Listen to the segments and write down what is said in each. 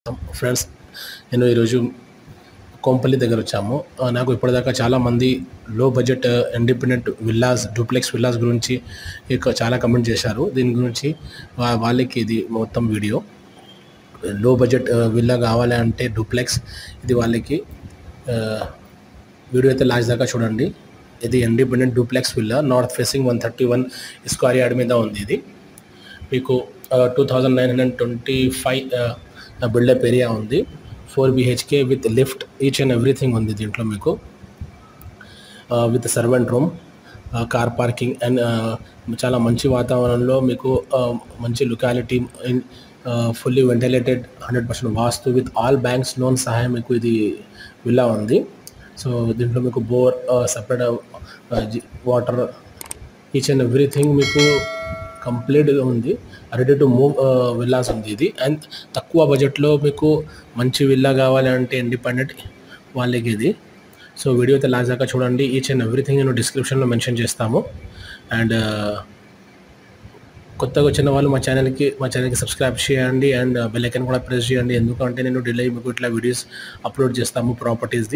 friends నేను ఈరోజు కోంపల్లి దగ్గర వచ్చాము ఆ, నాకు ఇప్పటిదాకా చాలామంది లో budget independent villas duplex villas గురించి ఇక చాలా కమెంట్ చేశారు దీని గురించి వా- వాళ్ళకి ఇది మొత్తం వీడియో లో బడ్జెట్ ఆ, విల్లా కావాలి అంటే డూప్లెక్స్ ఇది వాళ్ళకి ఆ, వీడియో అయితే లాస్ట్ దాకా చూడండి ఇది independent duplex villa north facing one thirty one square yard మీద ఉంది ఇది మీకు two thousand nine hundred twenty five built up area ఉంది four BHK with lift each and everything ఉంది దీంట్లో మీకు with servant room car parking and చాలా మంచి వాతావరణంలో మీకు uh, మంచి locality fully ventilated hundred percent vastu with all banks loan సహాయం మీకు ఇది విల్లా ఉంది సో దీంట్లో మీకు bore separate water each and everything మీకు కంప్లీట్గా ఉంది రెడీ టు మూవ్ విల్లాస్ ఉంది ఇది అండ్ తక్కువ బడ్జెట్లో మీకు మంచి విల్లా కావాలి అంటే ఇండిపెండెంట్ వాళ్ళకి ఇది సో వీడియో అయితే లాస్ట్ దాకా చూడండి ఈచ్ అండ్ ఎవ్రీథింగ్ నేను డిస్క్రిప్షన్లో మెన్షన్ చేస్తాము అండ్ కొత్తగా వచ్చిన వాళ్ళు మా ఛానల్కి మా ఛానల్కి సబ్స్క్రైబ్ చేయండి అండ్ బెల్ ఐకన్ కూడా ప్రెస్ చేయండి ఎందుకంటే నేను డిలే మీకు ఇట్లా వీడియోస్ అప్లోడ్ చేస్తాము ప్రాపర్టీస్ది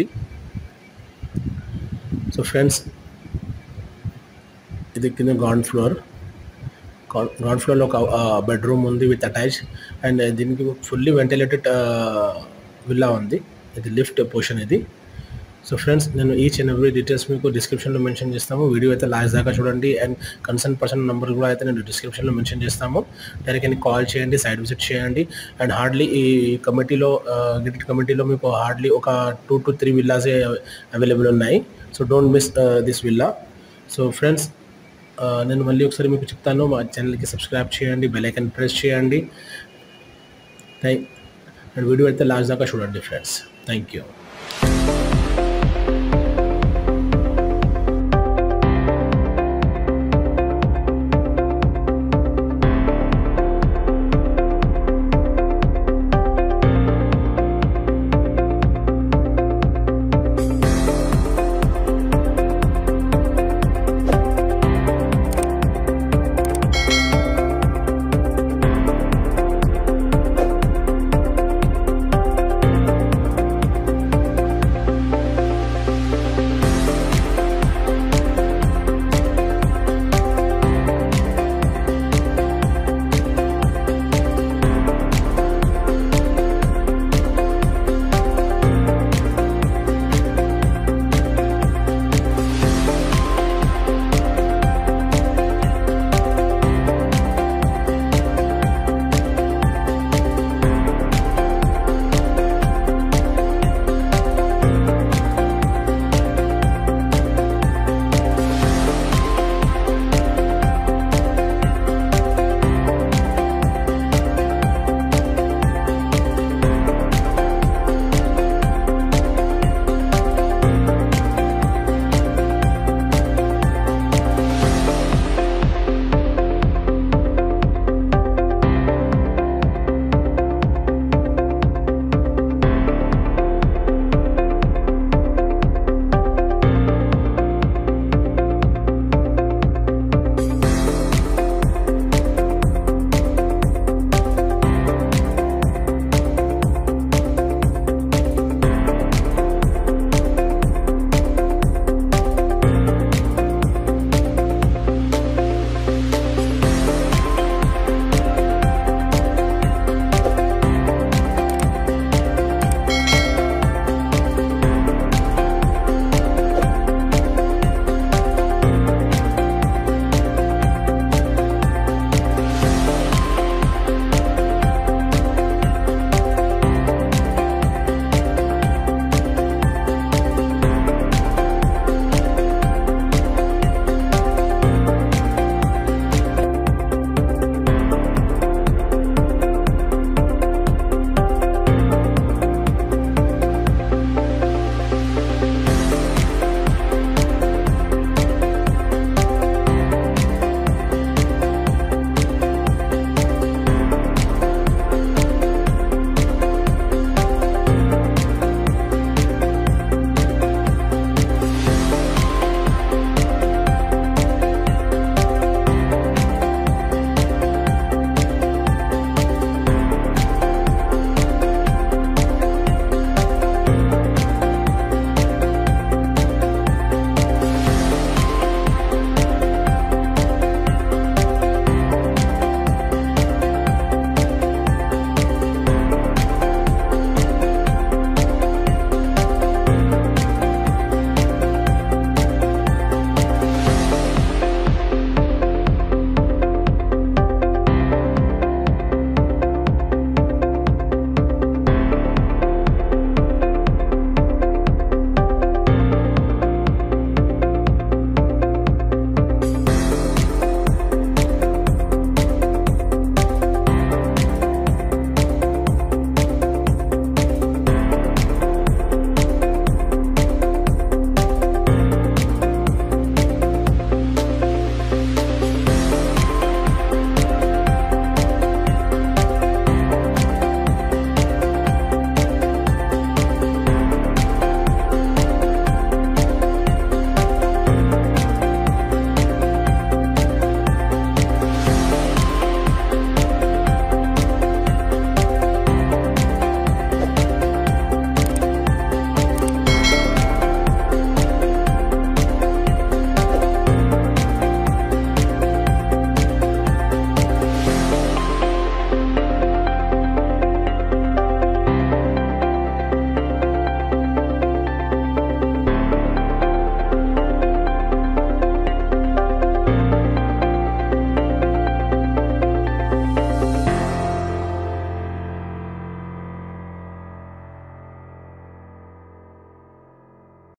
సో ఫ్రెండ్స్ ఇది కింద గ్రౌండ్ ఫ్లోర్ గ్రౌండ్ ఫ్లోర్లో ఒక బెడ్రూమ్ ఉంది విత్ అటాచ్ అండ్ దీనికి ఫుల్లీ వెంటిలేటెడ్ విల్లా ఉంది ఇది లిఫ్ట్ పోర్షన్ ఇది సో ఫ్రెండ్స్ నేను ఈచ్ అండ్ ఎవ్రీ డీటెయిల్స్ మీకు డిస్క్రిప్షన్లో మెన్షన్ చేస్తాము వీడియో అయితే లాస్ట్ దాకా చూడండి అండ్ కన్సర్న్ పర్సన్ నెంబర్ కూడా అయితే నేను డిస్క్రిప్షన్లో మెన్షన్ చేస్తాము డైరెక్ట్ కాల్ చేయండి సైట్ విజిట్ చేయండి అండ్ హార్డ్లీ ఈ కమిటీలో గిటెడ్ కమిటీలో మీకు హార్డ్లీ ఒక టూ టు త్రీ విల్లాసే అవైలబుల్ ఉన్నాయి so don't miss this villa so friends నేను మళ్ళీ ఒకసారి మీకు చెప్తాను మా ఛానల్కి సబ్స్క్రైబ్ చేయండి బెల్ ఐకన్ ప్రెస్ చేయండి థ్యాంక్ అండ్ వీడియో అయితే లాస్ట్ దాకా చూడండి ఫ్రెండ్స్ థ్యాంక్ యూ